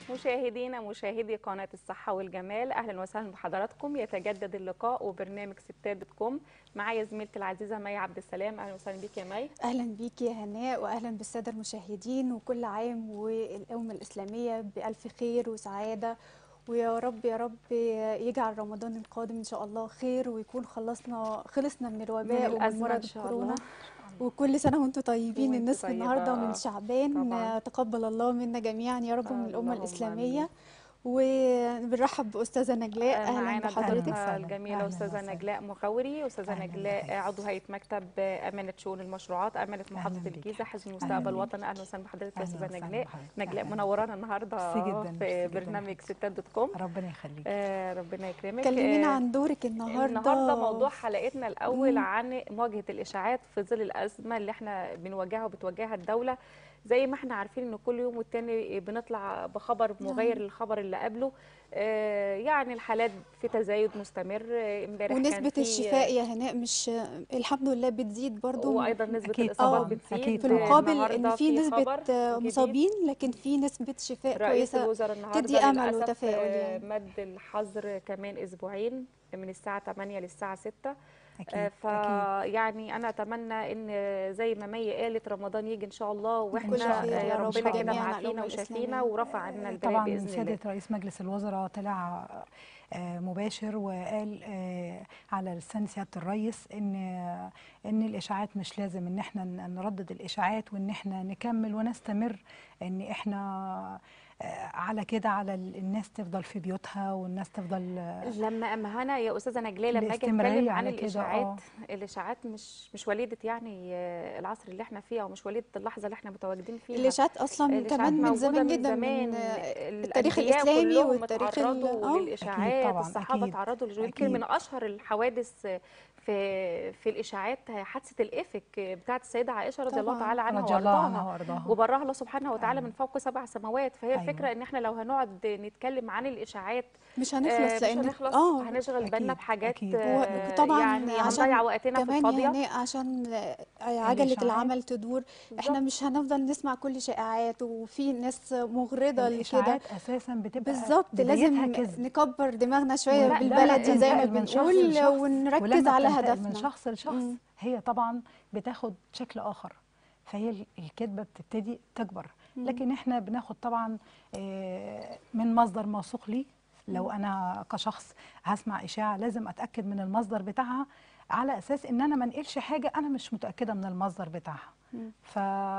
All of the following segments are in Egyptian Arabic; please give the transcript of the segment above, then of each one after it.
مشاهدينا مشاهدي قناة الصحة والجمال أهلا وسهلا بحضراتكم يتجدد اللقاء وبرنامج ستات دوت كوم معايا زميلتي العزيزة مي عبد السلام أهلا وسهلا بيك يا مي اهلا بيك يا هناء واهلا بالساده المشاهدين وكل عام والامه الاسلاميه بالف خير وسعاده ويا رب يا رب يجعل رمضان القادم ان شاء الله خير ويكون خلصنا خلصنا من الوباء ومن الأزمة مرض إن شاء الكورونا الله وكل سنه وانتم طيبين وانتوا النصف طيبة النهارده من شعبان طبعاً. تقبل الله منا جميعا يا رب من الامه اللهم الاسلاميه آمين. وبنرحب باستاذه نجلاء اهلا معانا بحضرتك الضيفة وسهلا. الجميلة أهلاً أستاذة وسهلا. نجلاء مغاوري أستاذة أهلاً نجلاء بك. عضو هيئة مكتب أمانة شؤون المشروعات أمانة محافظة بك. الجيزة حزب أهلاً المستقبل بك. الوطني أهلا وسهلا بحضرتك يا أهلاً أستاذة وسهلاً نجلاء بحضرتك. نجلاء أهلاً. منورانا النهاردة ميرسي جداً، ميرسي في جداً برنامج لحضرتك. ستات دوت كوم ربنا يخليك آه، ربنا يكرمك كلمينا آه، عن دورك النهارده النهارده موضوع حلقتنا الاول مم. عن مواجهه الاشاعات في ظل الازمه اللي احنا بنواجهها وبتواجهها الدوله زي ما احنا عارفين ان كل يوم والتاني بنطلع بخبر مغاير للخبر اللي قبله آه، يعني الحالات في تزايد مستمر آه، امبارح كان ونسبه في- الشفاء يا هناء مش الحمد لله بتزيد برضو وايضا نسبه أكيد الاصابات طبعاً، بتزيد أكيد في طبعاً. المقابل النهاردة ان في نسبه خبر آه، جديد. مصابين لكن في نسبه شفاء رئيس كويسه الوزراء النهارده تدي أمل للأسف، وتفاؤل آه، يعني. مد الحظر كمان اسبوعين من الساعه 8 للساعه 6 اكيد آه، اكيد فيعني انا اتمنى ان زي ما مي قالت رمضان يجي ان شاء الله واحنا كل خير آه، يا رب ربنا كده جميعاً على معافينا الأمة وشافينا الإسلامية. ورفع عنا البلاء طبعا باذن الله سياده رئيس مجلس الوزراء طلع آه، مباشر وقال آه، على لسان سياده الرئيس ان ان الاشاعات مش لازم ان احنا ن- نردد الاشاعات وان احنا نكمل ونستمر ان احنا آه، على كده على ال- الناس تفضل في بيوتها والناس تفضل آه، لما امهنا يا استاذه نجلاء لما اجي الاستمرارية اتكلم عن على كده، الاشاعات آه. الاشاعات مش مش وليده يعني آه، العصر اللي احنا فيه او مش وليده اللحظه اللي احنا متواجدين فيها الاشاعات اصلا الإشاعات كمان من موجودة زمان جدا زمان. من آه، الأنبياء التاريخ الإسلامي كلهم والتاريخ ال- اتعرضوا آه. للإشاعات طبعاً، الصحابة أكيد. تعرضوا يمكن أكيد. من أشهر الحوادث في في الإشاعات حادثة الإفك بتاعت السيدة عائشة رضي الله طبعاً. تعالى عنها رضي الله عنها وأرضاها وارضاها وبرها الله سبحانه وتعالى أيوة. من فوق سبع سماوات فهي أيوة. الفكرة إن إحنا لو هنقعد نتكلم عن الإشاعات مش آه، هنخلص مش لان هنخلص اه هنشغل بالنا أكيد، بحاجات أكيد. آه، وطبعا يعني عشان هنضيع وقتنا في كمان يا الفاضية هناء عشان عجله الإشاعات. العمل تدور احنا بالظبط. مش هنفضل نسمع كل شائعات وفي ناس مغرضه لكده الاشاعات اساسا بتبقى بالظبط بدايتها لازم كذب. نكبر دماغنا شويه ولا- لا، بالبلدي زي ما تنتقل من شخص بنقول لشخص، ونركز ولما على بتنتقل هدفنا من شخص لشخص مم. هي طبعا بتاخد شكل اخر فهي ال- الكذبه بتبتدي تكبر لكن احنا بناخد طبعا آه، من مصدر موثوق لي لو انا كشخص هسمع اشاعه لازم اتاكد من المصدر بتاعها على اساس ان انا ما انقلش حاجه انا مش متاكده من المصدر بتاعها مم. ف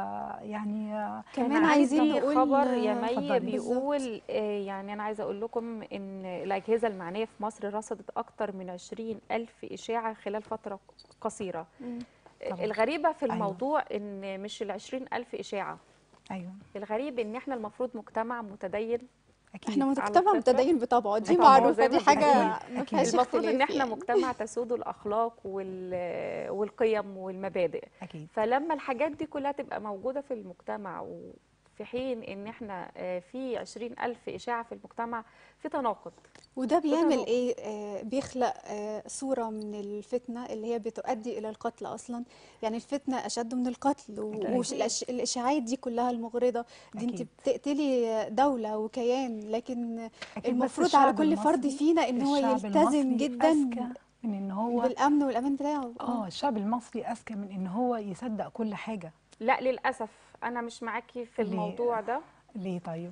يعني آه، كمان أنا عايزين عندي نقول خبر يا مي اتفضلي. بيقول آه، يعني أنا عايزة أقول لكم إن الأجهزة المعنية في مصر رصدت أكتر من 20 ألف إشاعة خلال فترة قصيرة مم. آه، طبعاً. الغريبة في أيوة. الموضوع إن مش ال 20 ألف إشاعة ايوه الغريب إن إحنا المفروض مجتمع متدين اكيد احنا على مجتمع فكرة. متدين بطبعه دي طبعاً، معروفه زي دي ما حاجه بنقول. ما أكيد. فيهاش المفروض إن اختلاف إحنا يعني. مجتمع تسود الأخلاق وال- والقيم والمبادئ اكيد فلما الحاجات دي كلها تبقى موجودة في المجتمع وفي حين ان احنا آه، في عشرين ألف إشاعة في المجتمع في تناقض وده بيعمل نقطة. ايه آه بيخلق آه صورة من الفتنة اللي هي بتؤدي الى القتل اصلا يعني الفتنة اشد من القتل أكيد. والاشاعات دي كلها المغرضة دي انت أكيد. بتقتلي دولة وكيان لكن أكيد، بس المفروض الشعب على كل فرد المصري- فينا ان هو الشعب يلتزم المصري جدا أذكى من ان هو بالامن والامان بتاعه اه الشعب المصري اذكى من ان هو يصدق كل حاجه لا للأسف أنا مش معاكي في ليه؟ الموضوع ده ليه طيب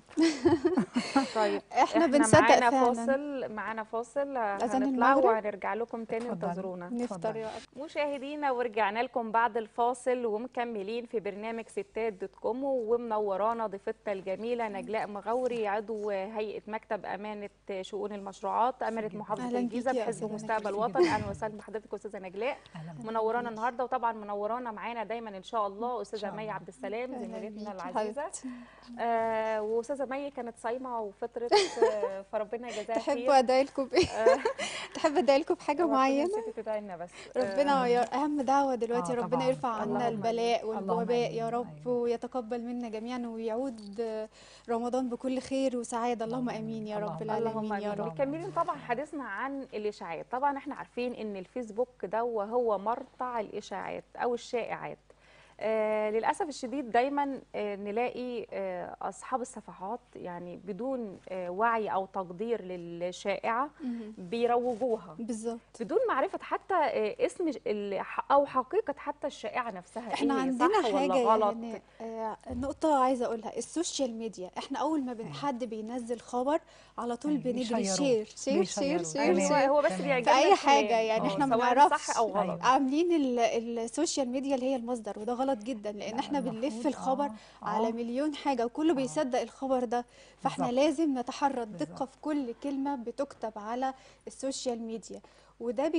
طيب إحنا بنصدق معانا فعلاً. فاصل معانا فاصل أذان هنطلع المغرب؟ وهنرجع لكم تاني اتفضلي. انتظرونا نفطر اتفضلي. يا مشاهدينا ورجعنا لكم بعد الفاصل ومكملين في برنامج ستات دوت كوم ومنورانا ضيفتنا الجميله نجلاء مغوري عضو هيئه مكتب امانه شؤون المشروعات امانه جداً. محافظه أهلاً الجيزه بيكي يا بحزب أستاذة مستقبل نجلاء. وطن اهلا وسهلا بحضرتك استاذه نجلاء اهلا بك. منورانا النهارده وطبعا منورانا معانا دايما ان شاء الله استاذه شاء مي الله. عبد السلام أهلاً زميلتنا بيكي العزيزه حبيبتي. آه واستاذه مي كانت صايمه وفطرت آه فربنا يجازاها خير تحبوا ادعي لكم بايه آه، تحب ادعي لكم بحاجة ربنا معينة نسيتي تدعي لنا بس ربنا آه، يا اهم دعوه دلوقتي آه ربنا طبعاً. يرفع عنا اللهم البلاء آمين. والوباء اللهم يا آمين. رب أيوة. ويتقبل منا جميعا ويعود رمضان بكل خير وسعاده اللهم اللهم امين يا آمين. رب اللهم اللهم العالمين يا امين رب مكملين طبعا حديثنا عن الاشاعات طبعا احنا عارفين ان الفيسبوك ده وهو مرتع الاشاعات او الشائعات آه للاسف الشديد دايما آه نلاقي آه اصحاب الصفحات يعني بدون آه وعي او تقدير للشائعه مهم. بيروجوها بالظبط بدون معرفه حتى آه اسم ال- او حقيقه حتى الشائعه نفسها احنا إيه عندنا صح حاجه ولا غلط يعني آه نقطه عايزه اقولها السوشيال ميديا احنا اول ما بن- أيوة. حد بينزل خبر على طول أيوة، بنجري بيشيروه. شير شير شير بيشيروه. شير تمام. شير ايوه هو بس تمام. بيعجبنا في اي الكلام. حاجه يعني آه، احنا ما سواء نعرفش صح او غلط أيوة. عاملين ال- السوشيال ميديا اللي هي المصدر وده غلط جدا لان لا، احنا بنلف المفروض الخبر آه، على آه. مليون حاجه وكله آه. بيصدق الخبر ده فاحنا بالظبط. لازم نتحرى الدقه بالظبط. في كل كلمه بتكتب على السوشيال ميديا وده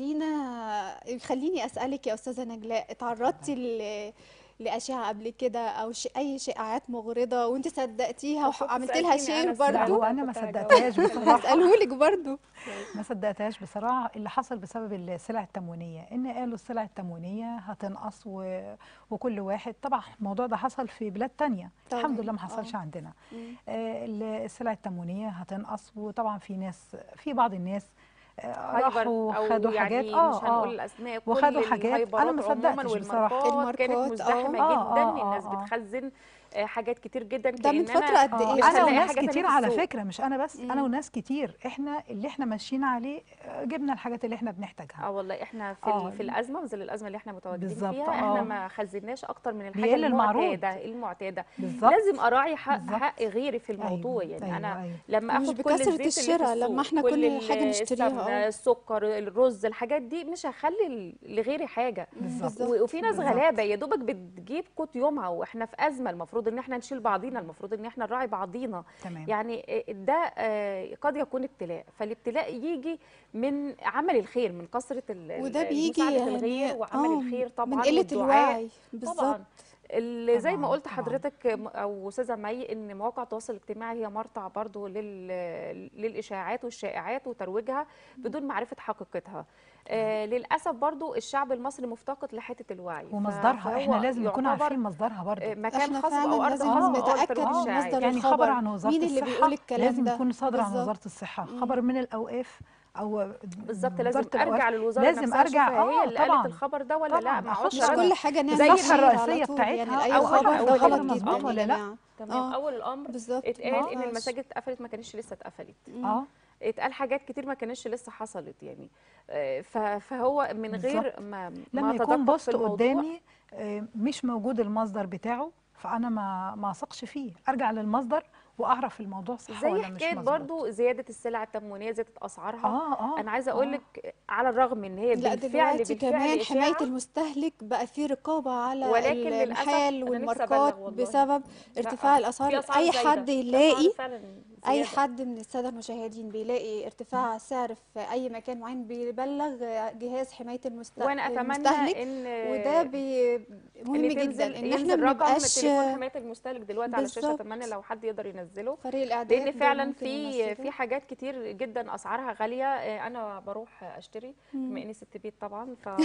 بيخلينا يخليني اسالك يا استاذه نجلاء اتعرضتي ل... لاشعه قبل كده او ش... اي شائعات مغرضه وانت صدقتيها كنت وعملت لها سألتيني شير أنا لا السؤال برضو هو ده. انا ما كنت هجاوب. صدقتهاش بصراحه هسالهولك برضو ما صدقتهاش بصراحه اللي حصل بسبب السلع التموينيه ان قالوا السلع التموينيه هتنقص و... وكل واحد طبعا الموضوع ده حصل في بلاد تانية طبعاً، الحمد لله ما حصلش آه. عندنا مم. آه، ال- السلع التموينيه هتنقص وطبعا في ناس في بعض الناس آه، هايبر راحوا او خدوا يعني حاجات مش اه هنقول اه الاسماء وخدوا كل حاجات. أنا الهايبرات ما عموما صدقتش بصراحة. والماركات كانت الماركات، مزدحمه آه، جدا آه، آه، الناس آه. بتخزن آه، حاجات كتير جدا ده من كأننا فترة قد آه، إيه؟ مش انا هنلاقي وناس حاجة تانية كتير في على السوق. فكره مش انا بس انا مم. وناس كتير احنا اللي احنا ماشيين عليه آه، جبنا الحاجات اللي احنا بنحتاجها اه والله احنا في آه. ال- في الازمه في ظل الازمه اللي احنا متواجدين بالظبط، فيها آه. احنا ما خزناش اكتر من الحاجه بيقل المعروض. المعتاده المعتاده بالظبط لازم اراعي حق, بالظبط. حق غيري في الموضوع أيوة، يعني أيوة، انا أيوة. لما مش اخد كل بكثرة الزيت اللي في الشراء، لما السوق، إحنا كل كل حاجة ال- نشتريها، السمنة، آه. السكر الرز الحاجات دي مش هخلي ال- لغيري حاجه بالظبط. و- وفي ناس بالظبط. غلابه يا دوبك بتجيب قوت يومها واحنا في ازمه المفروض ان احنا نشيل بعضينا المفروض ان احنا نراعي بعضينا تمام يعني ده آه، قد يكون ابتلاء فالابتلاء يجي من عمل الخير من كثره ال- وده ال- بيجي مساعده يعني الغير وعمل آه، الخير طبعا من قلة والدعاء. الوعي طبعا بالظبط اللي زي ما طبعاً، قلت طبعاً. حضرتك م- او استاذه مي ان مواقع التواصل الاجتماعي هي مرتع برضو لل... للاشاعات والشائعات وترويجها بدون معرفه حقيقتها آه للاسف برضو الشعب المصري مفتقد لحته الوعي ف- ومصدرها فهو احنا لازم نكون يعتبر، عارفين مصدرها برضو آه، مكان احنا خاص فعلا او ارض لازم خاصه آه، نتأكد لترويج من الشائعات. مصدر يعني الخبر خبر عن وزاره مين اللي الصحه بيقول الكلام لازم ده يكون صادر عن بالظبط. وزاره الصحه مم. خبر من الاوقاف او بالظبط لازم وزارة الأوقاف. ارجع للوزاره لازم نفسها أرجع، أشوفها هي آه، اللي طبعاً. قالت الخبر ده ولا لا طبعاً، ما أحط اقعدش مش أرجع. كل حاجة نعمل زي شير الصفحة على الرئيسية طول، بتاعتها يعني أي أول- خبر ده أول غلط الأمر جدا مظبوط يا ولا لا؟ جماعة تمام آه. اول الامر بالظبط اتقال ان آه. المساجد اتقفلت ما كانتش لسه اتقفلت اه اتقال حاجات كتير ما كانتش لسه حصلت يعني آه، ف- فهو من غير بالظبط. ما ما لما يكون أتدقق في بوست الموضوع، قدامي آه، مش موجود المصدر بتاعه فانا ما ما اثقش فيه ارجع للمصدر واعرف الموضوع صح زي ولا مش حكايه مظبوط برضو زياده السلع التموينيه زادت اسعارها اه اه انا عايزه آه. اقول لك على الرغم ان هي لا بالفعل دلوقتي بالفعل كمان إشاعة، حماية المستهلك بقى في رقابة على ولكن للأسف المحال أنا نفسي والماركات أبلغ والله. بسبب لا، ارتفاع في الأسعار أسعار أي زايدة. حد أسعار يلاقي فعلا اي زيادة. حد من الساده المشاهدين بيلاقي ارتفاع سعر في اي مكان معين بيبلغ جهاز حمايه المست... وانا اتمنى المستهلك ان وده بي... مهم إن جدا تنزل ان احنا ينزل ما رقم نبقاش تليفون حمايه المستهلك دلوقتي على الشاشه بالظبط. اتمنى لو حد يقدر ينزله فريق الاعداد لان فعلا ممكن في ينزله. في حاجات كتير جدا اسعارها غاليه آه، انا بروح اشتري مم. بما اني ست بيت طبعا ف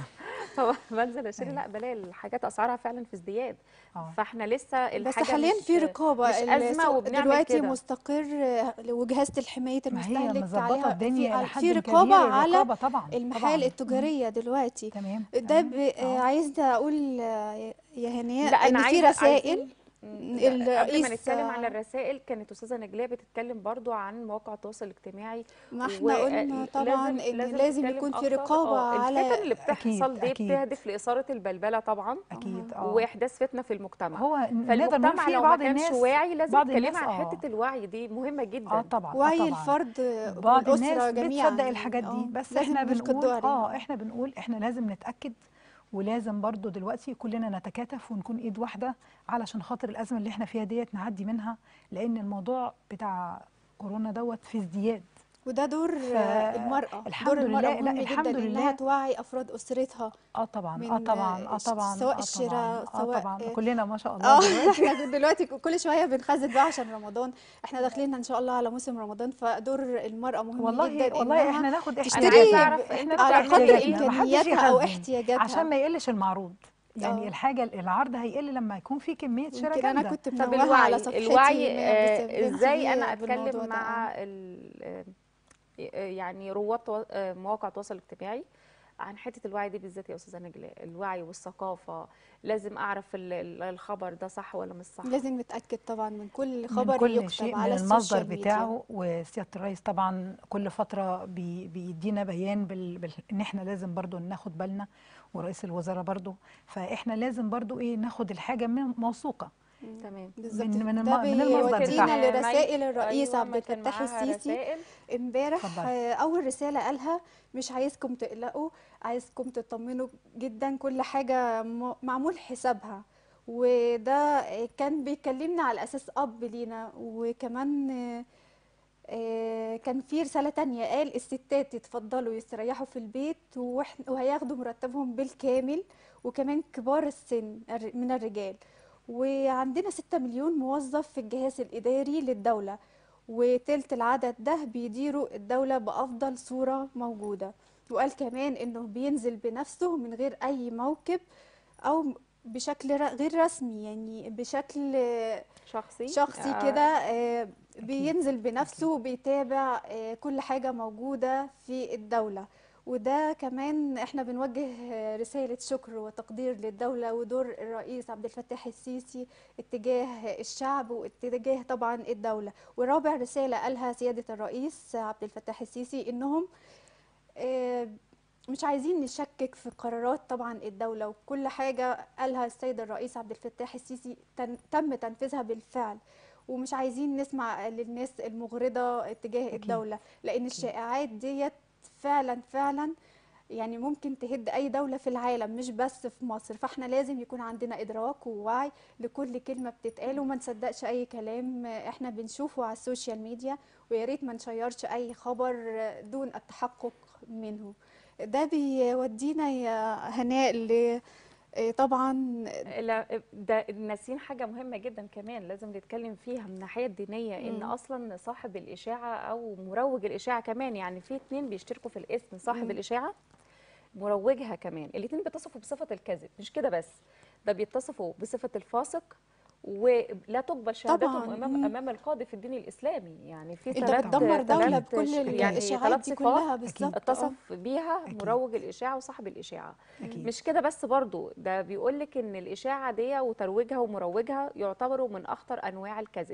فبنزل اشتري لا بلاقي الحاجات اسعارها فعلا في ازدياد آه. فاحنا لسه بس الحاجه حاليا مش في رقابه مش ازمه السوق وبنعمل دلوقتي كده مستقر وجهاز حمايه ما هي المستهلك مظبطه عليها الدنيا في, الى حد في كبير رقابه على الرقابة طبعا المحال طبعاً. التجاريه دلوقتي تمام ده تمام. ب... آه. عايزه اقول آه، يا هناء لا انا ان في عايزه رسائل عايزين- مم، لا، قبل ما الرئيس- نتكلم عن الرسائل كانت استاذه نجلاء بتتكلم برضو عن مواقع التواصل الاجتماعي ما احنا قلنا طبعا ان لازم تتكلم يكون في أكتر. رقابه آه، على الفتن اللي أكيد، بتحصل دي أكيد. بتهدف لاثاره البلبله طبعا اكيد اه واحداث فتنه في المجتمع هو نقدر نقول فالمجتمع في لو ما بعض كانش الناس واعي لازم بعض نتكلم الناس عن آه. حته الوعي دي مهمه جدا اه طبعا آه وعي طبعا. الفرد بعض والاسره الناس جميعا بتصدق الحاجات دي آه، بس لازم احنا نشكر بنقول عليها. اه احنا بنقول احنا لازم نتاكد ولازم برضو دلوقتي كلنا نتكاتف ونكون ايد واحده علشان خاطر الازمه اللي احنا فيها ديت نعدي منها لان الموضوع بتاع كورونا دوت في ازدياد وده دور ف- المراه الحمد دور المراه لله- لا، مهم الحمد جدا لله. انها توعي افراد اسرتها اه طبعا اه من، طبعا اه آه، طبعا سواء آه الشراء، طبعا سواء- اه طبعا آه، كلنا ما شاء الله اه دلوقتي احنا دلوقتي كل شويه بنخزن بقى عشان رمضان احنا داخلين ان شاء الله على موسم رمضان فدور المراه مهم والله جدا والله إنها احنا ناخد أنا تشتري عايزة أعرف إحنا على بتعملي قدر إيه؟ محدش امكانياتها او يخزن. احتياجاتها عشان ما يقلش المعروض يعني آه. الحاجه العرض هيقل لما يكون في كميه شراء يمكن انا جامده كنت طب منوهه على الوعي صفحتي الوعي إنها آه، بس- ازاي انا بنهتم اتكلم بالموضوع ده. مع ال- آه، يعني رواد توا- آه، مواقع التواصل الاجتماعي عن حته الوعي دي بالذات يا استاذه نجلاء الوعي والثقافه لازم اعرف ال- ال- الخبر ده صح ولا مش صح لازم نتاكد طبعا من كل من خبر كل يكتب شيء على من المصدر السوشيال ميديا بتاعه وسياده الرئيس طبعا كل فتره بي بيدينا بيان بال... بال... ان احنا لازم برضو ناخد بالنا ورئيس الوزراء برضو فاحنا لازم برضو ايه ناخد الحاجه من موثوقه تمام بالظبط من- من ده الم- من المصدر بيودينا بتاعها. لرسائل الرئيس أيوة، عبد ما كان الفتاح معاها السيسي رسائل. امبارح اتفضلي. آه، اول رساله قالها مش عايزكم تقلقوا عايزكم تطمنوا جدا كل حاجه م- معمول حسابها وده آه، كان بيكلمنا على اساس اب لينا وكمان آه، آه، كان في رسالة تانية قال الستات يتفضلوا يستريحوا في البيت وإحنا- وهياخدوا مرتبهم بالكامل وكمان كبار السن الر- من الرجال وعندنا ستة مليون موظف في الجهاز الإداري للدولة وتلت العدد ده بيديروا الدولة بأفضل صورة موجودة وقال كمان إنه بينزل بنفسه من غير أي موكب أو بشكل ر- غير رسمي يعني بشكل آه، شخصي شخصي آه، كده آه، بينزل بنفسه وبيتابع آه، كل حاجة موجودة في الدولة وده كمان احنا بنوجه آه، رسالة شكر وتقدير للدولة ودور الرئيس عبد الفتاح السيسي اتجاه الشعب واتجاه طبعا الدولة ورابع رسالة قالها سيادة الرئيس عبد الفتاح السيسي انهم آه، مش عايزين نشكك في قرارات طبعا الدولة وكل حاجة قالها السيد الرئيس عبد الفتاح السيسي تن- تم تنفيذها بالفعل ومش عايزين نسمع للناس المغرضة اتجاه أكيد. الدولة لأن الشائعات ديت فعلا فعلا يعني ممكن تهد أي دولة في العالم مش بس في مصر فاحنا لازم يكون عندنا إدراك ووعي لكل كلمة بتتقال وما نصدقش أي كلام احنا بنشوفه على السوشيال ميديا ويا ريت ما نشيرش أي خبر دون التحقق منه ده بيودينا يا هناء ل إيه طبعا لا ده ناسين حاجة مهمة جدا كمان لازم نتكلم فيها من الناحية الدينية إن مم. أصلا صاحب الإشاعة أو مروج الإشاعة كمان يعني في اتنين بيشتركوا في الاسم صاحب مم. الإشاعة مروجها كمان الاتنين بيتصفوا بصفة الكذب مش كده بس ده بيتصفوا بصفة الفاسق ولا تقبل شهادتهم طبعاً. امام مم. امام القاضي في الدين الاسلامي يعني في انت ثلاث بتدمر دولة ثلاث بكل ش- يعني الاشاعات ثلاث دي صفات كلها بالظبط آه. اتصف بيها أكيد. مروج الاشاعه وصاحب الاشاعه أكيد. مش كده بس برضو ده بيقول لك ان الاشاعه دي وترويجها ومروجها يعتبروا من اخطر انواع الكذب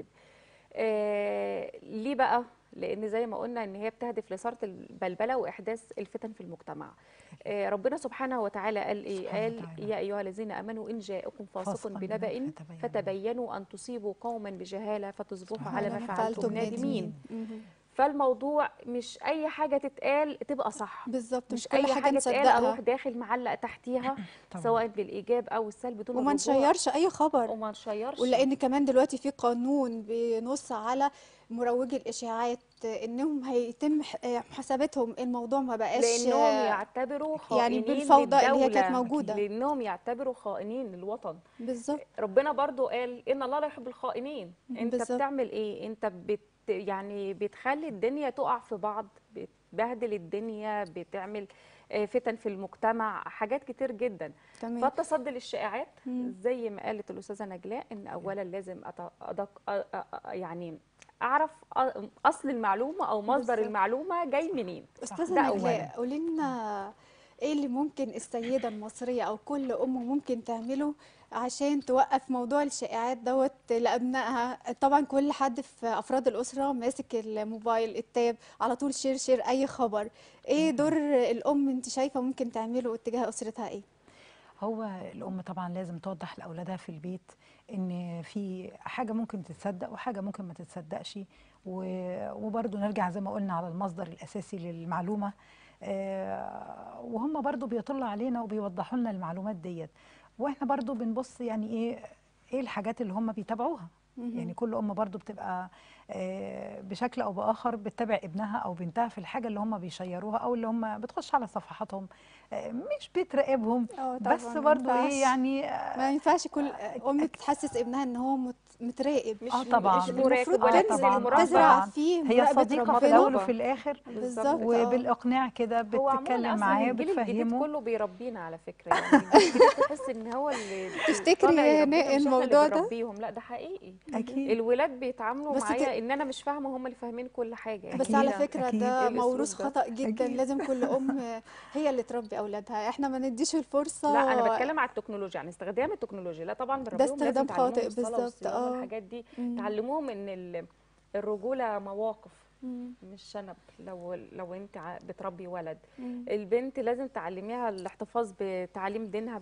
آه ليه بقى لان زي ما قلنا ان هي بتهدف لاثاره البلبله واحداث الفتن في المجتمع آه ربنا سبحانه وتعالى قال ايه سبحانه قال وتعالى. يا ايها الذين امنوا ان جاءكم فاسق فاسق بنبأ فتبينوا. فتبينوا ان تصيبوا قوما بجهاله فتصبحوا سبحان على الله. ما فعلتم نادمين مهم. فالموضوع مش اي حاجه تتقال تبقى صح بالظبط مش مش كل اي حاجة حاجه تتقال اروح نصدقها داخل معلق تحتيها طبعاً. سواء بالايجاب او السلب دون وما الرجوع نشيرش اي خبر وما نشيرش ولان كمان دلوقتي في قانون بينص على مروجي الاشاعات انهم هيتم ح- محاسبتهم الموضوع ما بقاش لانهم يعتبروا خائنين بالفوضى اللي هي كانت للدولة. موجودة. لانهم يعتبروا خائنين للوطن بالظبط ربنا برضو قال ان الله لا يحب الخائنين انت بالظبط. بتعمل ايه انت بت يعني بتخلي الدنيا تقع في بعض بتبهدل الدنيا بتعمل آه، فتن في المجتمع حاجات كتير جدا تمام فالتصدي للشائعات مم. زي ما قالت الاستاذه نجلاء ان اولا لازم أت- أدق أ- أ- أ- يعني اعرف أ- اصل المعلومه او مصدر بالظبط. المعلومه جاي منين ده استاذه أولاً. نجلاء قولي لنا ايه اللي ممكن السيده المصريه او كل ام ممكن تعمله عشان توقف موضوع الشائعات دوت لابنائها طبعا كل حد في افراد الاسره ماسك الموبايل التاب على طول شير شير اي خبر ايه دور الام انت شايفه ممكن تعمله اتجاه اسرتها ايه هو الام طبعا لازم توضح لاولادها في البيت ان في حاجه ممكن تتصدق وحاجه ممكن ما تتصدقش و- وبرضه نرجع زي ما قلنا على المصدر الاساسي للمعلومه آه، وهم برضه بيطلوا علينا وبيوضحوا لنا المعلومات ديت واحنا برضه بنبص يعني ايه ايه الحاجات اللي هم بيتابعوها مهم. يعني كل ام برضو بتبقى آه، بشكل او باخر بتتابع ابنها او بنتها في الحاجه اللي هم بيشيروها او اللي هم بتخش على صفحاتهم آه، مش بتراقبهم اه بس طبعاً، ما برضو ينفعش. ايه يعني آه، ما ينفعش كل ام تحسس ابنها ان هو مت- متراقب مش آه طبعاً. مش المفروض مراقب آه ولا تنزل طبعاً، مراقبة. تزرع طبعاً. فيه هي مراقبة صديقه في ربنا. الاول وفي الاخر بالظبط آه. وبالاقناع كده هو عموما بتتكلم اصلا معاه الجيل الجديد بتفهمه كله بيربينا على فكره يعني الجيل الجديد تحس ان هو اللي تفتكري طالع يا يربينا هناء مش إحنا اللي الموضوع ده؟ بنربيهم لا ده حقيقي اكيد الولاد بيتعاملوا بس معايا ت- ان انا مش فاهمه هم اللي فاهمين كل حاجه يعني بس أكيد. على ده- فكرة أكيد. ده إيه الأسلوب موروث ده؟ خطأ جدا أكيد. لازم كل أم هي اللي تربي أولادها احنا ما نديش الفرصة لا انا بتكلم على التكنولوجيا يعني استخدام التكنولوجيا لا طبعا بنربيهم لازم استخدام تعلموهم خاطئ الصلاة بالظبط، والصيام آه. والحاجات دي مم. تعلموهم ان ال- الرجوله مواقف مم. مش شنب لو لو انت ع- بتربي ولد مم. البنت لازم تعلميها الاحتفاظ بتعليم دينها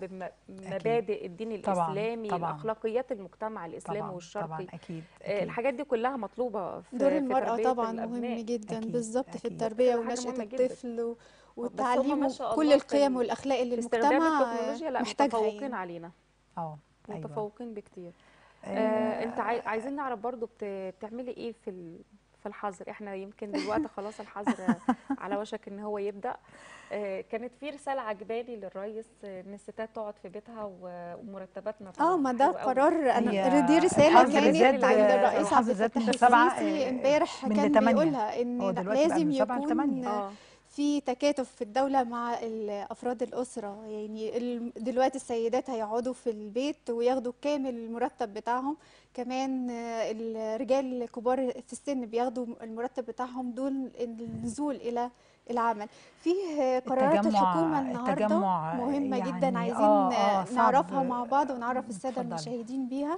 بمبادئ الدين طبعاً، الاسلامي طبعاً. اخلاقيات المجتمع الاسلامي طبعا والشرقي طبعا اكيد آه، أكيد. الحاجات دي كلها مطلوبه في دور في المرأة تربية طبعا مهم الأبناء. جدا أكيد، بالظبط في أكيد. التربية حاجة ونشأة مهمة جداً. الطفل و- هم والتعليم ما شاء كل الله في القيم ال- والأخلاق اللي في استخدام المجتمع التكنولوجيا لا محتاجها متفوقين يعني. علينا اه أيوة. متفوقين بكتير آه، آه، انت عاي... عايزين نعرف برضو بت... بتعملي ايه في ال... في الحظر احنا يمكن دلوقتي خلاص الحظر على وشك ان هو يبدا آه، كانت في رساله عجباني للرئيس آه، ان الستات تقعد في بيتها و- ومرتباتنا اه طبعاً ما ده حلو قوي. قرار هي انا دي رساله الحظر كانت زاد- عند الرئيس الحظر عبد زاد الفتاح من سبعة، السيسي آه، امبارح من كان لتمانية. بيقولها هو ان دلوقتي بقى لازم من سبعة يكون لتمانية. اه في تكاتف في الدولة مع ال- أفراد الأسرة يعني ال- دلوقتي السيدات هيقعدوا في البيت وياخدوا كامل المرتب بتاعهم كمان آه، الرجال الكبار في السن بياخدوا المرتب بتاعهم دون النزول إلى العمل فيه آه، قرارات التجمع- الحكومة النهاردة التجمع مهمة يعني جدا عايزين آه، آه، آه، صعب. نعرفها مع بعض ونعرف السادة اتفضلي. المشاهدين بيها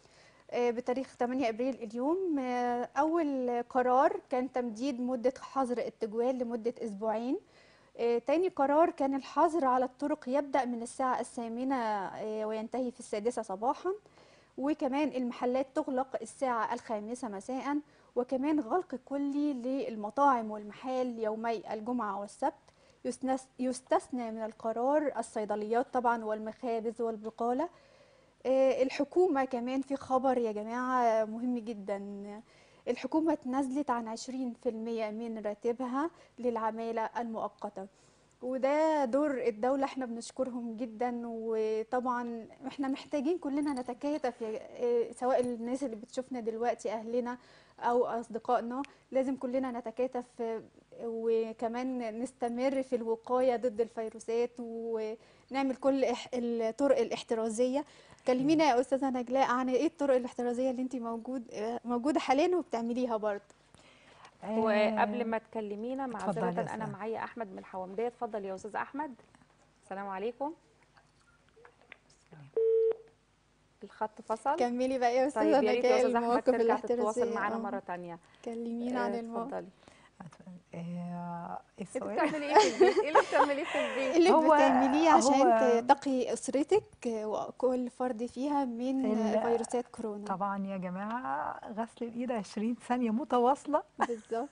آه، بتاريخ 8 ابريل اليوم آه، اول قرار كان تمديد مده حظر التجوال لمده اسبوعين آه، تاني قرار كان الحظر على الطرق يبدا من الساعه الثامنه آه، وينتهي في السادسه صباحا وكمان المحلات تغلق الساعه الخامسه مساء وكمان غلق كلي للمطاعم والمحال يومي الجمعه والسبت يستنس- يستثنى من القرار الصيدليات طبعا والمخابز والبقاله آه، الحكومة كمان في خبر يا جماعة مهم جدا الحكومة تنزلت عن 20% من راتبها للعمالة المؤقتة وده دور الدولة احنا بنشكرهم جدا وطبعا احنا محتاجين كلنا نتكاتف يا- آه، سواء الناس اللي بتشوفنا دلوقتي اهلنا او اصدقائنا لازم كلنا نتكاتف آه، وكمان نستمر في الوقاية ضد الفيروسات ونعمل كل إح- الطرق الاحترازية كلمينا يا استاذه نجلاء عن ايه الطرق الاحترازيه اللي انت موجود آه، موجوده حاليا وبتعمليها برضه وقبل ما تكلمينا اتفضلي يا معذره انا أستاذ. معايا احمد من الحومديه اتفضل يا استاذ احمد السلام عليكم الخط فصل كملي بقى يا استاذه طيب يا ريت يا نجلاء استاذ احمد المواقف ترجع تتواصل الاحترازيه معانا آه، مره تانية كلمينا آه، عن المواقف اتفضلي آه، ايه انت السؤال؟ بتعملي ايه في البيت ايه اللي بتعمليه في البيت اللي هو- بتعمليه عشان هو- تقي اسرتك وكل فرد فيها من ال- فيروسات كورونا طبعا يا جماعة غسل الإيد 20 ثانية متواصلة بالظبط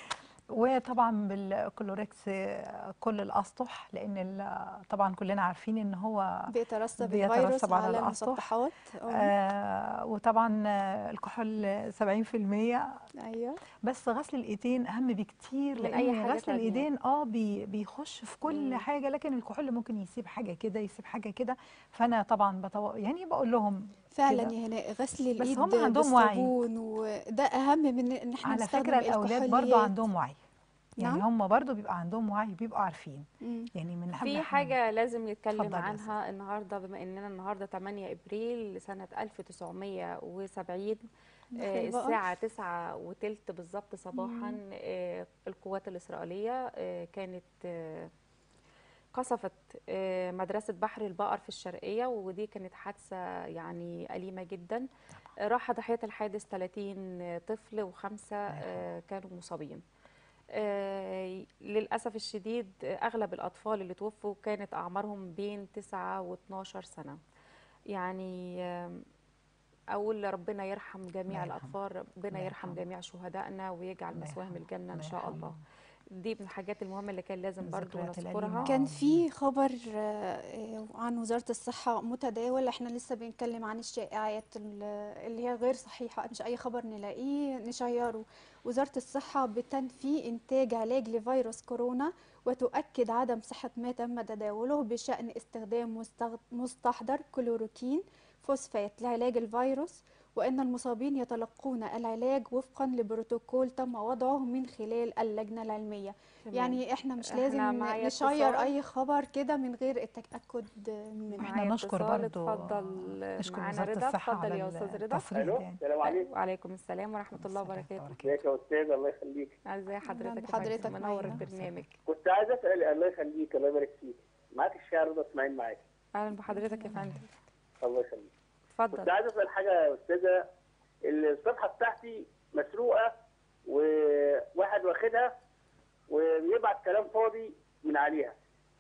وطبعا بالكلوركس كل الأسطح لأن ال- طبعا كلنا عارفين إن هو بيترسب بيترسب الفيروس على على الأسطح. المسطحات آه، آه وطبعا آه، الكحول 70% ايوه بس غسل الايدين اهم بكتير من لان أي حاجة غسل تانية. الايدين اه بي بيخش في كل مم. حاجه لكن الكحول ممكن يسيب حاجه كده يسيب حاجه كده فانا طبعا بتو... يعني بقول لهم فعلا كده. يا هناء غسل بس الايد هم عندهم وعي. بالصابون وده اهم من ان احنا على نستخدم فكره الاولاد برضو الكحوليات. عندهم وعي يعني نعم. هم برضو بيبقى عندهم وعي بيبقوا عارفين مم. يعني من حبل في حمل. حاجة لازم نتكلم اتفضلي يا عنها النهاردة بما اننا النهاردة 8 ابريل سنة 1970 آه، نخرج بقى. الساعة تسعة وتلت بالظبط صباحا آه، القوات الإسرائيلية آه، كانت آه، قصفت آه، مدرسة بحر البقر في الشرقية ودي كانت حادثة يعني أليمة جدا آه، راح ضحية الحادث 30 طفل وخمسة آه، كانوا مصابين آه، للأسف الشديد آه، أغلب الأطفال اللي توفوا كانت أعمارهم بين 9 و 12 سنة يعني آم، أقول ربنا يرحم جميع الله يرحمه. الأطفال ربنا الله يرحم يرحمه. جميع شهدائنا ويجعل الله مثواهم يرحمه. الجنة إن الله شاء يرحمه. الله دي من الحاجات المهمة اللي كان لازم برضو الذكريات نذكرها الأليمة. كان آه. في خبر آه، عن وزارة الصحة متداول احنا لسه بنتكلم عن الشائعات ال- اللي هي غير صحيحة مش أي خبر نلاقيه نشيره وزارة الصحة بتنفي إنتاج علاج لفيروس كورونا وتؤكد عدم صحة ما تم تداوله بشأن استخدام مستغ- مستحضر كلوروكين فوسفات لعلاج الفيروس وأن المصابين يتلقون العلاج وفقا لبروتوكول تم وضعه من خلال اللجنة العلمية تمام. يعني احنا مش إحنا لازم معايا نشير اتصال. أي خبر كده من غير التأكد منه إحنا معايا نشكر اتصال، برضو- اتفضل نشكر معانا وزارة رضا الصحة اتفضل على يا استاذ رضا التصريح الو ده. السلام عليكم وعليكم السلام ورحمه الله وبركاته ازيك يا استاذ الله يخليك ازي حضرتك يا بحضرتك فندم؟ منور معانا. البرنامج كنت عايز اسال الله يخليك الله يبارك فيك معاك الشاعر رضا اسماعيل معاك اهلا بحضرتك يا فندم الله يخليك كنت اتفضل عايز اسال حاجه يا استاذه الصفحه بتاعتي مسروقه وواحد واخدها وبيبعت كلام فاضي من عليها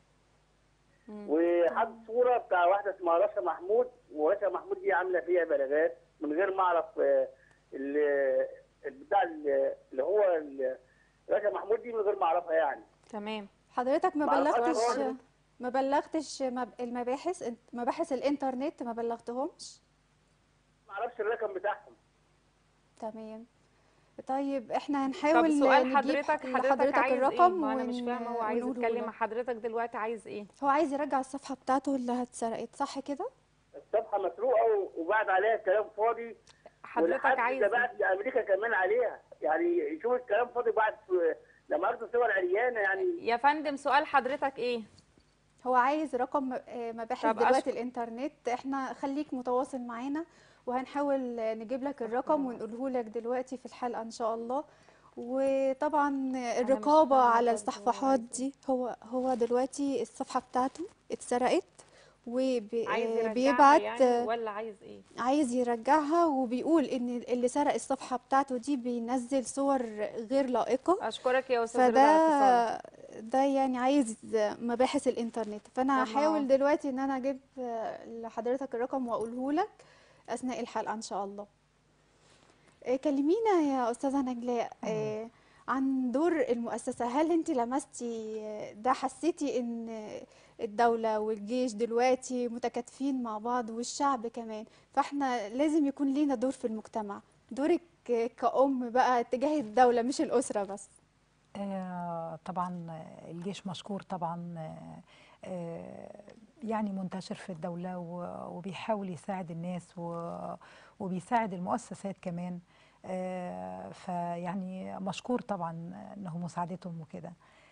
مم. وحط صوره بتاع واحده اسمها رشا محمود ورشا محمود دي عامله فيها بلاغات من غير ما اعرف آه، ال- البتاع ال- اللي هو ال- رشا محمود دي من غير ما اعرفها يعني تمام حضرتك ما معرفش بلغتش خالص. ما بلغتش مب- المباحث مباحث الإنترنت ما بلغتهمش ما اعرفش الرقم بتاعهم تمام طيب احنا هنحاول طب سؤال نجيب حضرتك حضرتك لحضرتك عايز الرقم ايه؟ ما انا مش ون- فاهمه هو عايز ونقوله يتكلم له. مع حضرتك دلوقتي عايز ايه؟ هو عايز يرجع الصفحة بتاعته اللي اتسرقت صح كده؟ الصفحه مسروقه وبعد عليها كلام فاضي حضرتك ولحد عايز ده ايه؟ بعد لامريكا كمان عليها يعني يشوف الكلام فاضي بعد لما اخد صور عريانه يعني يا فندم سؤال حضرتك ايه؟ هو عايز رقم آه، مباحث طب دلوقتي أشكر. الانترنت احنا خليك متواصل معانا وهنحاول آه، نجيب لك الرقم ونقوله لك دلوقتي في الحلقة ان شاء الله وطبعا الرقابة فاهمة على برضه الصفحات عايز دي هو هو دلوقتي الصفحة بتاعته اتسرقت عايز يرجعها وبيبعت يعني ولا عايز ايه؟ عايز يرجعها وبيقول ان اللي سرق الصفحة بتاعته دي بينزل صور غير لائقة اشكرك يا استاذ رضا على اتصالك فده ده يعني عايز مباحث الانترنت فانا طب ما هو- هحاول دلوقتي ان انا اجيب لحضرتك الرقم واقوله لك اثناء الحلقة ان شاء الله إيه، كلمينا يا استاذة نجلاء إيه، عن دور المؤسسة هل انت لمستي آه، ده حسيتي ان الدولة والجيش دلوقتي متكاتفين مع بعض والشعب كمان فاحنا لازم يكون لينا دور في المجتمع دورك كأم بقى تجاه الدولة مش الأسرة بس آه، طبعا آه، الجيش مشكور طبعا آه، آه، يعني منتشر في الدولة و- وبيحاول يساعد الناس و- وبيساعد المؤسسات كمان آه، فيعني مشكور طبعا انه مساعدتهم وكده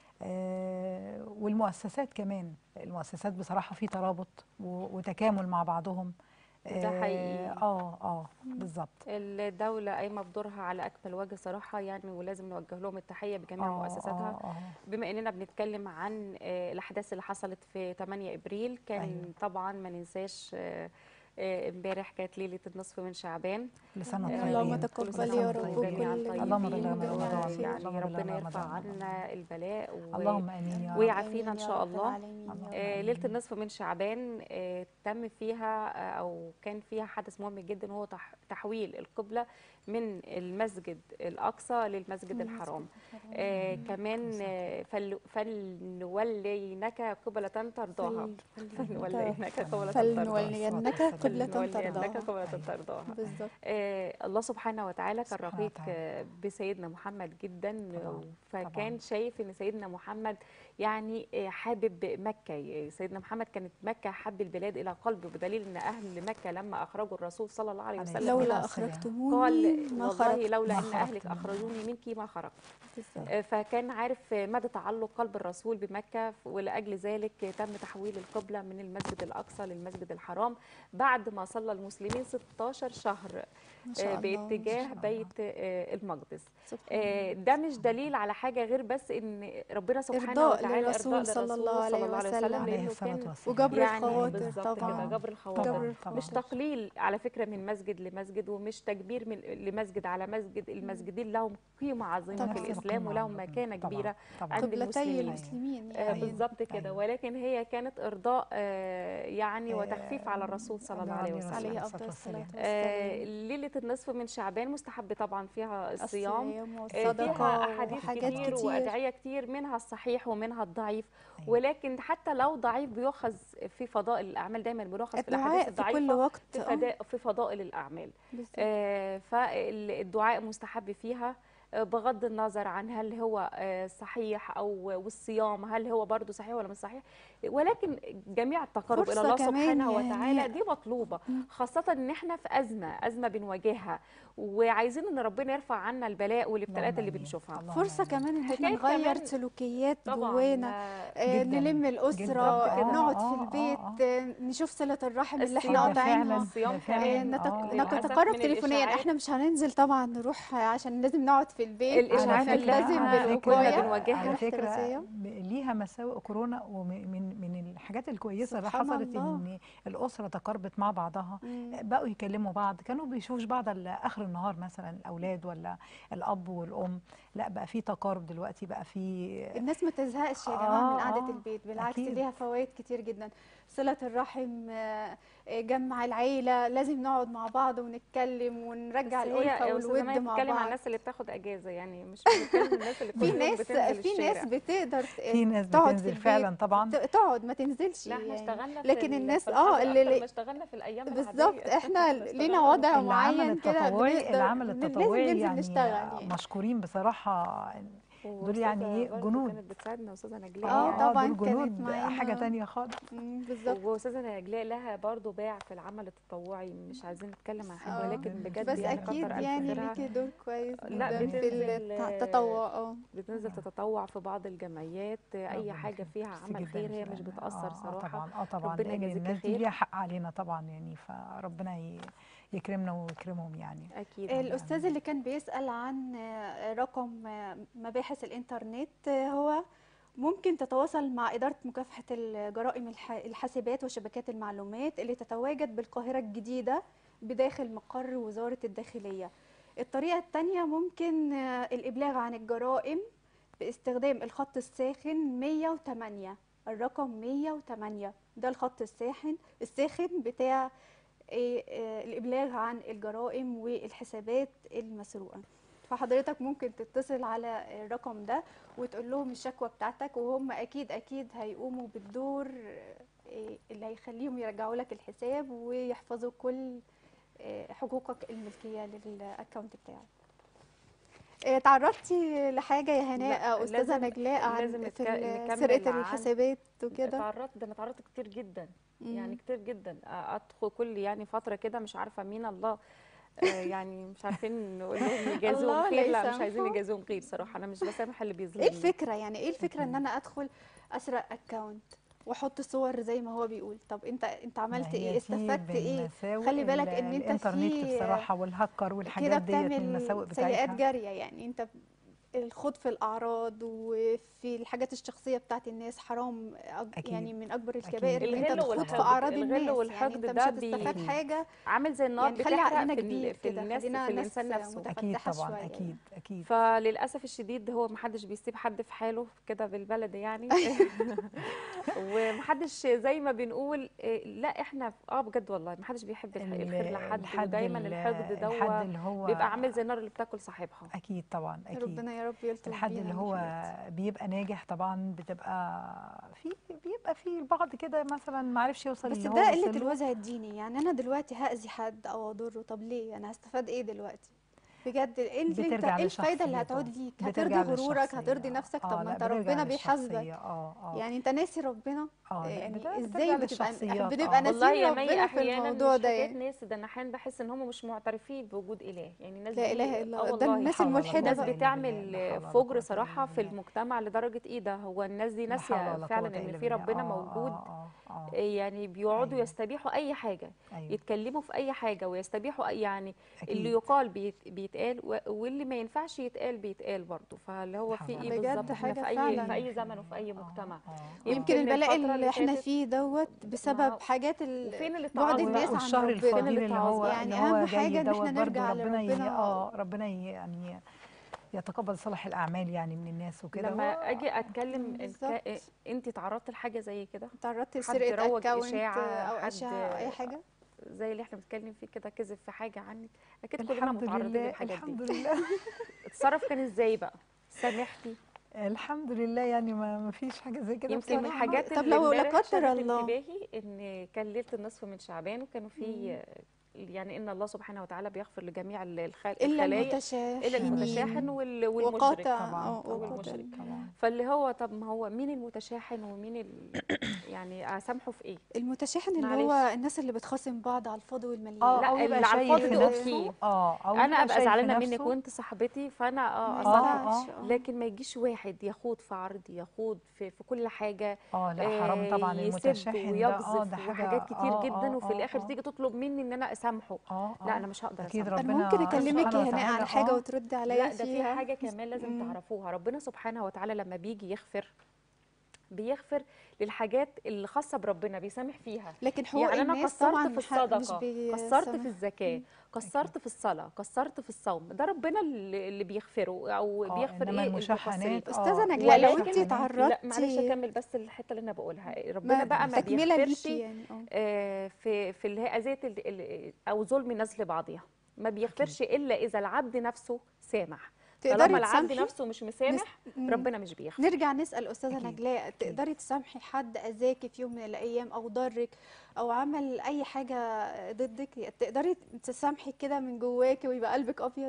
آه، والمؤسسات كمان المؤسسات بصراحة في ترابط و- وتكامل مع بعضهم ده آه، حقيقي. اه اه بالظبط الدولة قايمة بدورها على أكمل وجه صراحة يعني ولازم نوجه لهم التحية بجميع آه، مؤسساتها آه، آه. بما إننا بنتكلم عن آه، الأحداث اللي حصلت في 8 إبريل كان أيوة. طبعا ما ننساش آه، آه، امبارح كانت ليلة النصف من شعبان كل سنة آه، وانتم اللهم طيبين. تقبل كل سنة يا وانتم رب طيبين. جميعا وكل طيبين اللهم بلغنا جميعا رمضان. خير. يعني اللهم بلغنا ربنا يرفع رمضان. عنا البلاء و... اللهم امين يا رب ويعافينا إن آمين يا شاء رب الله. العالمين يا رب. آه، ليلة النصف من شعبان آه، تم فيها آه، أو كان فيها حدث مهم جدا وهو تح- تحويل القبلة من المسجد الأقصى للمسجد الحرام آه، كمان آه، فل- فلنولينك قبلة ترضاها فلنولينك قبلة ترضاها فلنولينك قبلة فلنولينك ترضاها قبلة ترضاها بالظبط آه، الله سبحانه وتعالى كان سبحانه رقيق وتعالى. آه، بسيدنا محمد جدا طبعاً، آه، فكان طبعاً. شايف ان سيدنا محمد يعني آه، حابب مكه سيدنا محمد كانت مكه حب البلاد الى قلبه بدليل ان اهل مكه لما اخرجوا الرسول صلى الله عليه عليه وسلم الصلاة لولا والسلام. أخرجتموني قال ما والله خرجت لولا ما ان خرجت اهلك من- اخرجوني منك ما خرجت بالظبط. آه، فكان عارف مدى تعلق قلب الرسول بمكة ولأجل ذلك تم تحويل القبلة من المسجد الأقصى للمسجد الحرام بعد ما صلى المسلمين 16 شهر ما شاء آه، الله. باتجاه الله. بيت آه، المقدس سبحان آه، الله. ده مش دليل على حاجة غير بس إن ربنا سبحانه إرضاء وتعالى للرسول إرضاء صلى للرسول الله عليه وسلم. عليه لأنه الصلاة كان والسلام وجبر يعني الخواطر بالظبط طبعاً. كده جبر طبعاً، الخواطر طبعاً. مش تقليل على فكرة من مسجد لمسجد ومش تكبير من لمسجد على مسجد المسجدين لهم قيمة عظيمة طبعاً. في الإسلام ولهم مكانة طبعاً، كبيرة طبعاً. عند قبلتي المسلمين المسلمين آه، يعني بالظبط كده أيوة. ولكن هي كانت إرضاء آه، يعني آه، وتخفيف على الرسول صلى الله عليه عليه وسلم عليه الصلاة أفضل الصلاة والسلام. آه، والسلام ليلة النصف من شعبان مستحب طبعا فيها الصيام الصيام آه، والصدقة فيها أحاديث وحاجات كتير كتير وأدعية كتير منها الصحيح ومنها الضعيف أيوة. ولكن حتى لو ضعيف بيؤخذ في فضائل الأعمال دايما بنؤخذ في الدعاء الأحاديث في كل الضعيفة وقت في, آه، فدا- في فضائل الأعمال بالظبط. آه، فالدعاء مستحب فيها آه، بغض النظر عن هل هو آه، صحيح او والصيام هل هو برضو صحيح ولا مش صحيح ولكن جميع التقرب الى فرصة الله كمان سبحانه يعني وتعالى دي مطلوبه خاصه ان احنا في ازمه ازمه بنواجهها وعايزين ان ربنا يرفع عنا البلاء والابتلاءات اللهم اللي آمين. بنشوفها اللهم فرصة آمين. كمان ان احنا حكاية نغير كمان- سلوكيات طبعا جوانا آه، آه، جداً، نلم الأسرة جداً. نقعد آه، في آه، البيت آه. آه، نشوف صلة الرحم اللي احنا الصيام ده فعلاً، قاطعينها الصيام ده آه، فعلاً. نتك- آه، للأسف نتقرب من تليفونيا الإشاعات. احنا مش هننزل طبعا نروح عشان لازم نقعد في البيت الإشاعات على اللي فكرة نلتزم على على كنا بالوقاية بنواجهها. على فكرة الاحترازية ب- ليها مساوئ كورونا ومن من من الحاجات الكويسة اللي سبحان حصلت الله. ان الأسرة تقربت مع بعضها مم. بقوا يكلموا بعض كانوا بيشوفوش بعض الا اخر النهار مثلا الاولاد ولا الاب والام لا بقى في تقارب دلوقتي بقى في الناس ما تزهقش يا جماعه من آه، قعده آه، البيت بالعكس أكيد. ليها فوائد كتير جدا صله الرحم آه، آه، جمع العيله لازم نقعد مع بعض ونتكلم ونرجع بس هي الالفه يا أستاذة والود مي مع بتتكلم عن بعض الناس اللي بتاخد اجازه يعني مش بتتكلم الناس اللي كل في يوم ناس بتنزل في ناس الشارع. بتقدر في ناس تقعد في بتنزل البيت فعلا طبعا ت- تقعد ما تنزلش لا احنا يعني. اشتغلنا في لكن ال- الناس في اه الحر اللي أكتر ما اللي اشتغلنا في الايام بالظبط العادية. احنا اشتغلنا لينا في وضع العمل معين كده التطوعي بنقدر- العمل لازم التطوعي ننزل يعني نشتغل يعني مشكورين بصراحة دول يعني وأستاذة ايه برضو جنود كانت بتساعدنا استاذه نجلاء آه، يعني. طبعاً دول كانت جنود معانا. حاجة تانية خالص مم، بالظبط واستاذه نجلاء لها برضو باع في العمل التطوعي مش عايزين نتكلم عن حاجه آه. ولكن بجد بس يعني اكيد كتر ألف يعني خيرها. ليكي دور كويس لا، جدا في بتنزل، التطوع اه بتنزل تتطوع في بعض الجمعيات اي ربنا حاجه يخليك. فيها ميرسي عمل جداً خير هي مش فعلاً. بتاثر آه، صراحه اه طبعا اه طبعا ربنا لان يجازيك الناس دي خير. ليها حق علينا طبعا يعني فربنا ي- يكرمنا ويكرمهم يعني اكيد الأستاذ اللي كان بيسأل عن آه، رقم آه، مباحث الإنترنت آه، هو ممكن تتواصل مع إدارة مكافحة الجرائم الح- الحاسبات وشبكات المعلومات اللي تتواجد بالقاهرة الجديدة بداخل مقر وزارة الداخلية الطريقة التانية ممكن آه، الإبلاغ عن الجرائم باستخدام الخط الساخن 108 الرقم 108 ده الخط الساخن الساخن بتاع إيه، آه، الإبلاغ عن الجرائم والحسابات المسروقة فحضرتك ممكن تتصل على الرقم ده وتقول لهم الشكوى بتاعتك وهم أكيد أكيد هيقوموا بالدور آه، اللي هيخليهم يرجعوا لك الحساب ويحفظوا كل آه، حقوقك الملكية للأكونت بتاعك آه، تعرضتي لحاجة يا هناء لا، أو أستاذة لازم- نجلاء عن لازم في نتك- ال- نكمل سرقة عن- الحسابات وكده اتعرضت ده انا اتعرضت كتير جدا يعني مم. كتير جدا ادخل كل يعني فتره كده مش عارفه مين الله آه، يعني مش عارفين نقول لهم يجازوهم الله خير لا لا مش يسامحه. عايزين يجازوهم خير صراحه انا مش بسامح اللي ايه بيظلمني الفكره يعني ايه الفكره ان انا ادخل اسرق اكونت واحط صور زي ما هو بيقول طب انت انت عملت ما هي ايه دي استفدت من ايه مساوئ خلي بالك ال- ان انت الانترنت في بصراحة والهكر كده والحاجات ديت من المساوئ بتعمل سيئات بتاعتها جاريه يعني انت الخوض في الاعراض وفي الحاجات الشخصيه بتاعت الناس حرام أج... أكيد. يعني من اكبر أكيد. الكبائر ان انت الغل تخوض في والحقد- اعراض الغل الناس يعني والحقد انت مش ده بي- هتستفاد حاجه عامل زي النار يعني خلي بتحرق عقلنا في, ال- كبير في كده الناس خلينا في ناس الانسان نفسه متفتحة أكيد طبعا شوية أكيد أكيد فللاسف الشديد هو محدش بيسيب حد في حاله كده بالبلد يعني ومحدش زي ما بنقول إيه، لا احنا اه بجد والله محدش بيحب الخ- الخير لحد الحد ودايما ال- الحقد الحد ده اللي هو بيبقى عامل زي النار اللي بتاكل صاحبها أكيد طبعا أكيد ربنا يا رب يلطف الحد بينا اللي من هو الحاجات. بيبقى ناجح طبعا بتبقى في بيبقى في البعض كده مثلا ما عرفش يوصل بس اللي هو ده وصل قلة له. الوازع الديني يعني أنا دلوقتي هأذي حد أو أضره طب ليه أنا هستفاد إيه دلوقتي بجد انت انت بترجع ايه الفايدة اللي لشخصيته. هتعود ليك بترجع هترضي غرورك للشخصية. هترضي نفسك آه، طب لا، ما انت بترجع ربنا للشخصية. بيحاسبك اه اه يعني انت ناسي ربنا اه لا، يعني بترجع ازاي بتبقى للشخصيات، بنبقى آه. ناسيين والله يا مي ربنا في احيانا الموضوع مش ده حكايه يعني ناس ده انا احيانا بحس ان هم مش معترفين بوجود اله يعني الناس لا دي اله الا آه الله ده والله الناس حول ولا الملحدة الناس قوة بقى إلا بتعمل بالله، لا حول ولا فجر قوة إلا صراحه في بالله. المجتمع لدرجه ايه ده هو الناس دي لا حول ناسيه ولا فعلا قوة ان إلا في بالله. ربنا آه، موجود اه اه اه يعني بيقعدوا أيوة. يستبيحوا اي حاجه ايوه يتكلموا في اي حاجه ويستبيحوا أي- يعني أكيد. اللي يقال بيت بيتقال و- واللي ما ينفعش يتقال بيتقال برضه فاللي هو لا في حول ايه ولا بجد بالظبط احنا حاجة في اي فعلا. في اي زمن وفي اي آه، مجتمع آه، آه. يمكن يمكن البلاء الفترة اللي اللي احنا فاتت فيه دوت ما بسبب هو- حاجات ال- وفين اللي بعد تعظم الناس عن والشهر ربنا الفضيل اللي اللي هو يعني اللي هو أهم جاي حاجة إن دوت إحنا برضه نرجع ربنا ي... لربنا. اه ربنا ي... يعني يتقبل صالح الاعمال يعني من الناس وكده لما هو- اجي اتكلم بالظبط. انت تعرضتي لحاجه زي كده تعرضت حد لسرقة روج اكونت إشاعة، او حد- اشاعة اي حاجة زي اللي احنا بنتكلم فيه كده كذب في حاجه عنك اكيد كلنا الحمد متعرضين لله للحاجات الحمد دي لله اتصرف كان ازاي بقى سامحتي الحمد لله يعني ما ما فيش حاجه زي كده يمكن من بصراحة. الحاجات طب اللي لو لا امبارح قدر شدت الله. انتباهي ان كان ليله النصف من شعبان وكانوا في يعني ان الله سبحانه وتعالى بيغفر لجميع ال- الخل- الا الخلايا المتشاحن الا المتشاحن وال- والمشرك وقاطع طبعاً، آه، طبعاً. وقاطع. والمشرك. طبعا فاللي هو طب ما هو مين المتشاحن ومين ال... يعني اسامحه في ايه المتشاحن اللي معلش. هو الناس اللي بتخاصم بعض على الفاضي والمليان اه لا، او يبقى اللي على شايف الفاضي في أوكي. نفسه اه او انا يبقى ابقى شايف في زعلانه منك نفسه. وانت صاحبتي فانا اه ما اصالحك ينفعش، آه. آه. لكن ما يجيش واحد يخوض في عرضي يخوض في, في كل حاجه اه لا حرام طبعا آه، يسب المتشحن ده اه ويقذف ده حاجه وحاجات كتير آه جدا آه وفي آه الاخر آه. تيجي تطلب مني ان انا اسامحه اه لا آه. انا مش هقدر اكيد اسامحه انا ربنا ممكن اكلمك سبحانه يا هناء وتعالى، عن حاجه آه. وتردي عليا لا ده في فيها حاجه كمان لازم مم. تعرفوها ربنا سبحانه وتعالى لما بيجي يغفر بيغفر للحاجات اللي خاصه بربنا بيسامح فيها لكن حقوق يعني انا الناس قصرت طبعا في ح- مش الصدقه قصرت في بيسامح. الزكاه قصرت في الصلاه قصرت في الصوم ده ربنا اللي اللي بيغفره او آه، بيغفر إنما ايه المشاحنات المقصرين. استاذه آه، نجلاء لو ولكن- انت لا تعرضتي معلش اكمل بس الحته اللي انا بقولها ربنا ما- بقى ما تكمله بيغفرش ليكي يعني اه آه، في في اللي هي اذيه ال- ال- او ظلم الناس لبعضها ما بيغفرش الا اذا العبد نفسه سامح طالما تقدري العبد تسامحي نفسه مش مسامح مم. ربنا مش بيغفر نرجع نسأل أستاذة أكيد، نجلاء تقدري تسامحي حد أذاكي في يوم من الأيام أو ضرك أو عمل أي حاجة ضدك تقدري تسامحي كده من جواكي ويبقى قلبك أبيض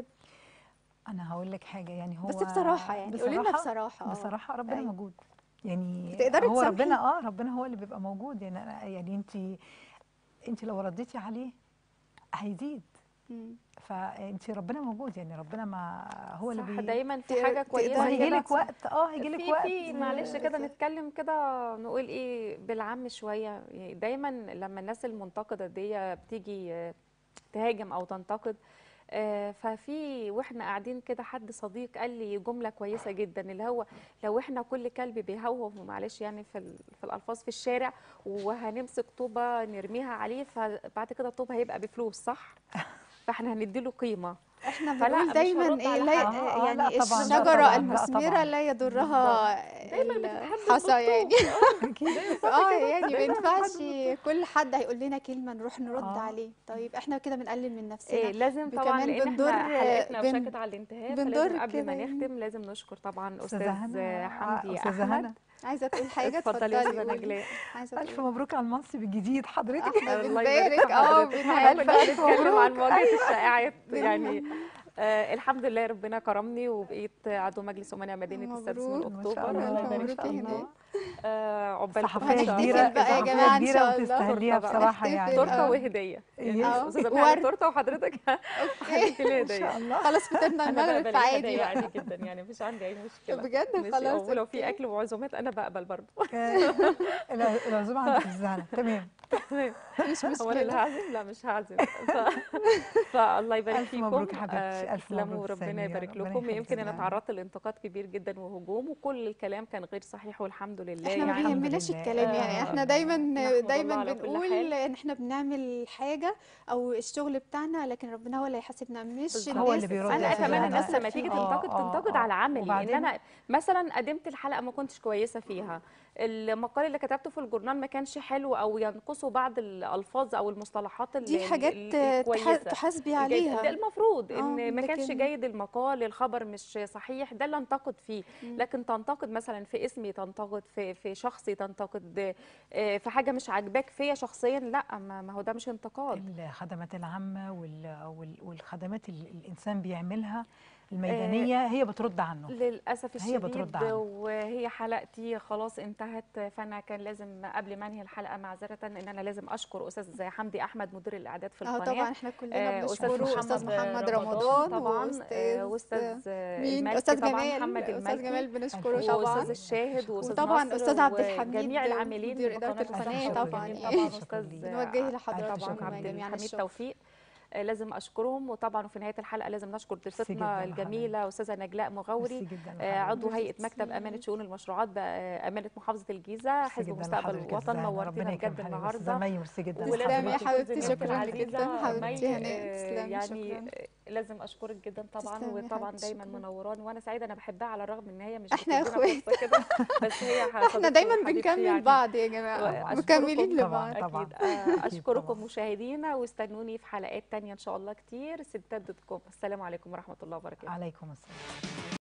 انا هقول لك حاجه يعني هو بس بصراحة يعني قولي لنا بصراحة- بصراحة آه. بصراحه ربنا أيوة. موجود يعني تقدري هو تسامحي؟ ربنا اه ربنا هو اللي بيبقى موجود يعني أنا يعني انت انت لو رديتي عليه هيزيد مم. فانت ربنا موجود يعني ربنا ما هو اللي صح بي دايما في تقدر- حاجه كويسه تقدري وهيجي كده لك وقت اه هيجي لك في وقت في معلش كده آه، نتكلم كده نقول ايه بالعام شويه يعني دايما لما الناس المنتقده دي بتيجي آه، تهاجم او تنتقد آه، ففي واحنا قاعدين كده حد صديق قال لي جمله كويسه جدا اللي هو لو احنا كل كلب بيهوهو معلش يعني في ال- في الالفاظ في الشارع وهنمسك طوبه نرميها عليه فبعد كده الطوبه هيبقى بفلوس صح فاحنا هنديله قيمه احنا فلا، بنقول مش دايما هرد ايه على لا حد. آه، آه، يعني لا طبعاً، لا الشجرة طبعاً، لا المثمرة طبعاً. لا يضرها دايما ال- بتتحدى حصى يعني اكيد اه يعني ما دايماً ينفعش بنتحدى كل حد هيقول لنا كلمة نروح نرد آه. عليه طيب احنا كده بنقلل من نفسنا إيه لازم طبعا وكمان لان بنضر- احنا حلقتنا بن- وشكت على الانتهاء بنضر فلازم قبل ما كده يعني. نختم لازم نشكر طبعا استاذه استاذ هنا حمدي استاذه احمد هنا عايزة تقول حاجة اتفضلي يا استاذه قولي. نجلاء عايزة الف تقول مبروك على المنصب الجديد حضرتك احنا الله يبارك بنبارك في اه حضرتك. احنا كنا بنبارك بنتكلم عن مواجهه الشائعات يعني آه الحمد لله ربنا كرمني وبقيت عضو مجلس امناء مدينه السادس من مبروك. ما اكتوبر شاء الله الله ألف يبارك مبروك فيك. يا هناء. آه عقبالكم صحفيه إن شاء كبيره الله. بقى يا صحفية جماعة إن كبيره شاء الله. وتستاهليها تورتة بقى. بصراحه نحتفل. يعني تورته آه. وهديه يعني آه. استاذه ورد. بتعمل تورته وحضرتك اوكي هديتي لي ان شاء هديه الله خلاص فطرنا انا المغرب بقبل فعادي الهدايا بقى عادي جدا يعني مفيش عندي اي مشكله بجد ماشي خلاص ولو في أوكي. اكل وعزومات انا بقبل برضه الع- العزومه عند الزهنه تمام مش هو انا اللي مشكلة هعزم لا مش هعزم ف... فالله يبارك ألف فيكم مبروك يا حبيبتي، آه، ألف تسلموا مبروك وربنا تسلمي يا يبارك ربنا لكم يخليك يمكن انا تسلمي. تعرضت لانتقاد كبير جدا وهجوم وكل الكلام كان غير صحيح والحمد لله احنا ما يعني الحمد بيهمناش لله. الكلام يعني آه، احنا دايما نحمد دايما الله على كل بنقول حال. ان احنا بنعمل حاجه او الشغل بتاعنا لكن ربنا هو اللي هيحاسبنا مش بالظبط. هو الناس اللي بيرد انا يا كمان أستاذة الناس هنا. لما تيجي آه، تنتقد آه، تنتقد آه. على عملي ان وبعدين- انا مثلا قدمت الحلقه ما كنتش كويسه فيها المقال اللي كتبته في الجورنال ما كانش حلو او ينقصه بعض الالفاظ او المصطلحات دي ال- حاجات ال- تح- الكويسه تحاسبي الجيد- عليها ده المفروض آه، ان ما كانش لكن- جيد المقال الخبر مش صحيح ده اللي انتقد فيه مم. لكن تنتقد مثلا في اسمي تنتقد في في شخصي تنتقد آه، في حاجه مش عاجباك فيا شخصيا لا ما ما هو ده مش انتقاد الخدمات العامة وال- وال- والخدمات اللي الإنسان بيعملها الميدانية هي بترد عنه للاسف هي الشديد بترد عنه. وهي حلقتي خلاص انتهت فانا كان لازم قبل ما انهي الحلقه معذره ان انا لازم اشكر استاذ حمدي احمد مدير الاعداد في اه القناه طبعا احنا كلنا آه، استاذ بنشكره استاذ محمد رمضان طبعا واستاذ آه، واستاذ آه، مين المالكي استاذ طبعا جمال محمد استاذ المالكي جمال بنشكره ألف طبعا واستاذ الشاهد واستاذ وطبعاً ناصر أستاذ عبد الحميد وجميع العاملين مدير في إدارة قناة القناة القناة طبعاً الجميل يعني. طبعا استاذ بنوجه لحضراتكم طبعا عبد جميعاً الحميد الشكر. توفيق آه، لازم اشكرهم وطبعا في نهايه الحلقه لازم نشكر ضيفتنا جداً الجميله استاذه نجلاء مغاوري ميرسي جدا آه، عضو ميرسي. هيئه مكتب امانه شؤون المشروعات بامانه محافظه الجيزه ميرسي حزب جداً مستقبل لحضرتك الوطن الزهنة. نورتينا ربنا يكرم بجد حضرتك. النهارده أستاذة مي ميرسي جدا ولازم ولازم يا أشكر حبيبتي، زميلتي شكراً العزيزة جداً حبيبتي مي، هناء. آه، تسلمي، يعني شكراً. آه، لازم اشكرك جدا طبعا تسلمي يا وطبعا حبيبتي، دايما شكراً. منوراني وانا سعيده انا بحبها على الرغم ان هي مش إحنا بتدينا إخوات. فرصة كده بس هي احنا صديقتي دايما وحبيبتي بنكمل يعني. بعض يا جماعه وأشكركم مكملين طبعاً. لبعض طبعاً. اكيد آه، أكيد اشكركم طبعاً. مشاهدينا واستنوني في حلقات تانية ان شاء الله كتير ستات دوت كوم السلام عليكم ورحمه الله وبركاته عليكم السلام